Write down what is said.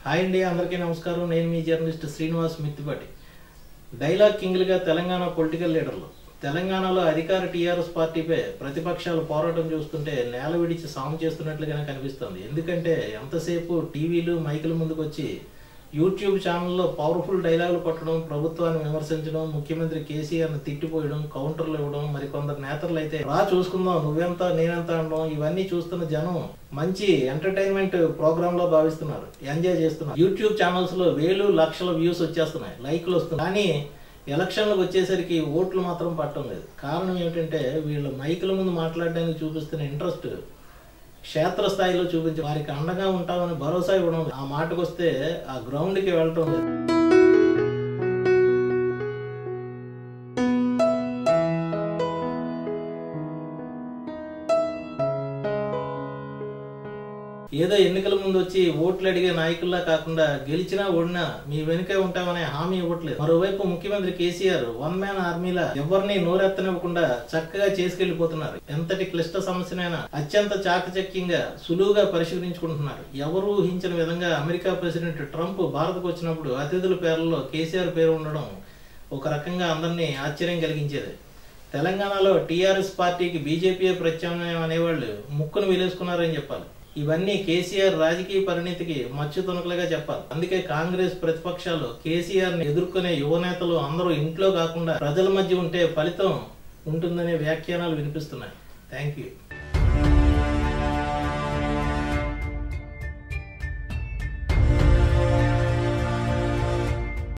Hi అండి అందరికీ నమస్కారం నేను మీ జర్నలిస్ట్ శ్రీనివాస్ మిత్తిపాటి డైలాగ్ కింగ్లుగా తెలంగాణ పొలిటికల్ లీడర్లు తెలంగాణలో అధికార టీఆర్ఎస్ పార్టీపై ప్రతిపక్షాలు పోరాటం చూస్తుంటే నేల విడిచి సాము చేస్తున్నట్లుగానే కనిపిస్తోంది ఎందుకంటే ఎంతసేపు టీవీలు మైకుల ముందుకు వచ్చి యూట్యూబ్ ఛానల్లో పవర్ఫుల్ డైలాగులు కొట్టడం ప్రభుత్వాన్ని విమర్శించడం ముఖ్యమంత్రి కేసీఆర్ని తిట్టిపోయడం కౌంటర్లు ఇవ్వడం మరి కొందరు నేతలు అయితే రా చూసుకుందాం నువ్వెంత నేనెంత అనడం ఇవన్నీ చూస్తున్న జనం మంచి ఎంటర్టైన్మెంట్ ప్రోగ్రామ్ లో భావిస్తున్నారు ఎంజాయ్ చేస్తున్నారు యూట్యూబ్ ఛానల్స్ లో వేలు లక్షల వ్యూస్ వచ్చేస్తున్నాయి లైక్లు వస్తున్నాయి కానీ ఎలక్షన్లకు వచ్చేసరికి ఓట్లు మాత్రం పట్టడం లేదు కారణం ఏమిటంటే వీళ్ళు మైకుల ముందు మాట్లాడడానికి చూపిస్తున్న ఇంట్రెస్ట్ క్షేత్రస్థాయిలో చూపించి వారికి అండగా ఉంటామని భరోసా ఇవ్వడం లేదు. ఆ మాటకు వస్తే ఆ గ్రౌండ్కి వెళ్ళటం లేదు ఏదో ఎన్నికల ముందు వచ్చి ఓట్లు అడిగే నాయకుల్లా కాకుండా గెలిచినా ఓడినా మీ వెనుకే ఉంటామనే హామీ ఇవ్వట్లేదు మరోవైపు ముఖ్యమంత్రి కేసీఆర్ వన్ మ్యాన్ ఆర్మీలా ఎవరిని నోరెత్తనివ్వకుండా చక్కగా చేసుకెళ్లిపోతున్నారు ఎంతటి క్లిష్ట సమస్యనైనా అత్యంత చాకచక్యంగా సులువుగా పరిశీలించుకుంటున్నారు ఎవరు ఊహించిన విధంగా అమెరికా ప్రెసిడెంట్ ట్రంప్ భారత్కు వచ్చినప్పుడు అతిథుల పేర్లలో కేసీఆర్ పేరు ఉండడం ఒక రకంగా అందరినీ ఆశ్చర్యం కలిగించేది తెలంగాణలో టీఆర్ఎస్ పార్టీకి బీజేపీ ప్రత్యామ్నాయం అనేవాళ్ళు ముక్కును వీలేసుకున్నారని చెప్పాలి ఇవన్నీ కేసీఆర్ రాజకీయ పరిణితికి మచ్చు తునకలుగా చెప్పాలి అందుకే కాంగ్రెస్ ప్రతిపక్షాలు కేసీఆర్ ని ఎదుర్కొనే యువనేతలు అందరూ ఇంట్లో కాకుండా ప్రజల మధ్య ఉంటే ఫలితం ఉంటుందనే వ్యాఖ్యానాలు వినిపిస్తున్నాయి థ్యాంక్ యూ